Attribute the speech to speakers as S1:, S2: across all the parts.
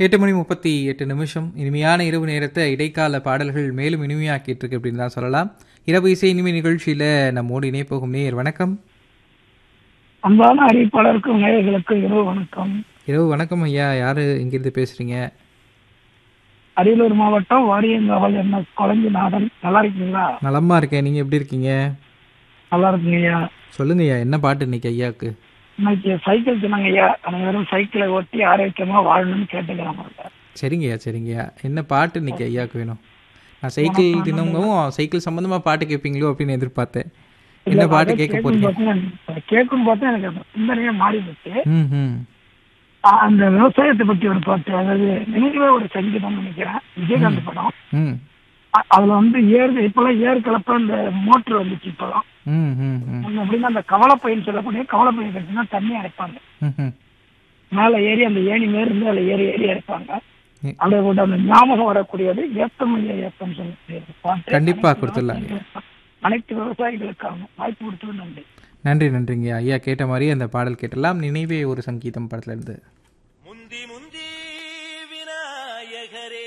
S1: எட்டு மணி முப்பத்தி எட்டு நிமிஷம் இனிமையான இரவு நேரத்தை இடைக்கால பாடல்கள் மேலும் இனிமையாக்கிட்டு இருக்கு அப்படின்னு தான் சொல்லலாம் இரவு இசை இனிமை நிகழ்ச்சியில நம்மோடு இணை போகும் நேயர் வணக்கம்
S2: அன்பான அறிவிப்பாளருக்கும் நேயர்களுக்கும் இரவு வணக்கம்
S1: இரவு வணக்கம் ஐயா யாரு இங்கிருந்து பேசுறீங்க
S2: அரியலூர் மாவட்டம் வாரியங்காவல் என்ன கொளஞ்சிநாதன் நல்லா இருக்கீங்களா
S1: நலமா இருக்கேன் நீங்க எப்படி இருக்கீங்க
S2: நல்லா இருக்குங்க ஐயா
S1: சொல்லுங்க ஐயா என்ன பாட்டு இன்னைக்கு ஐயாக்கு
S2: இன்னைக்கு சைக்கிள் தினங்க ஐயா அனைவரும் சைக்கிளை ஓட்டி ஆரோக்கியமா வாழணும்னு கேட்டுக்கிறாங்க
S1: சரிங்க ஐயா சரிங்க ஐயா என்ன பாட்டு இன்னைக்கு ஐயாக்கு வேணும் நான் சைக்கிள் தினமும் சைக்கிள் சம்பந்தமா பாட்டு கேட்பீங்களோ அப்படின்னு எதிர்பார்த்தேன் என்ன பாட்டு கேட்க போறீங்க
S2: கேட்கும் பார்த்தா எனக்கு அந்த சிந்தனையே மாறி போச்சு
S1: ம் ம்
S2: ஆ, அந்த விவசாயத்தை பத்தி ஒரு பாட்டு அதாவது நினைவே ஒரு சங்கீதம் நினைக்கிறேன் விஜயகாந்த் படம்
S1: ம்
S2: அ- அதுல வந்து ஏர் இப்பெல்லாம் ஏர் கலப்ப இந்த மோட்டர் வந்துச்சு இப்பெல்லாம்
S1: ம் ம் ம்
S2: முன்ன எப்படின்னா அந்த கவலைப்பைன்னு சொல்லக்கூடிய கவலைப்பையை கட்டினா தண்ணி அரைப்பாங்க
S1: ம் ம்
S2: மேல ஏறி அந்த ஏணி மேல இருந்து அதுல ஏறி ஏறி அரைப்பாங்க
S1: ம்.
S2: அதை கூட அந்த ஞாபகம் வரக்கூடியது ஏத்தம் ஐயா ஏத்தம் சொல்லக்கூடியது பாட்டு
S1: கண்டிப்பா
S2: அனைத்து
S1: கொடுத்துடலாம்.
S2: விவசாயிகளுக்கும் அனைத்து விவசாயிகளுக்காக வாய்ப்பு கொடுத்தது நன்றி
S1: நன்றி நன்றிங்க ஐயா கேட்ட மாதிரி அந்த பாடல் கேட்டலாம் நினைவே ஒரு சங்கீதம் படத்துல இருந்து
S3: முந்தி முந்தி விநாயகரே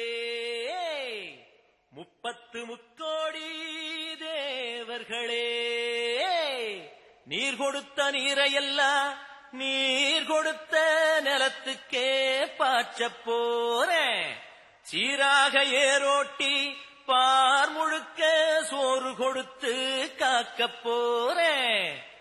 S3: முப்பத்து முக்கோடி தேவர்களே நீர் கொடுத்த நீரையெல்லாம் நீர் கொடுத்த நிலத்துக்கே பாய்ச்சப் போறேன் சீராக ஏரோட்டி பார் முழுக்க சோறு கொடுத்து காக்கப் போறேன்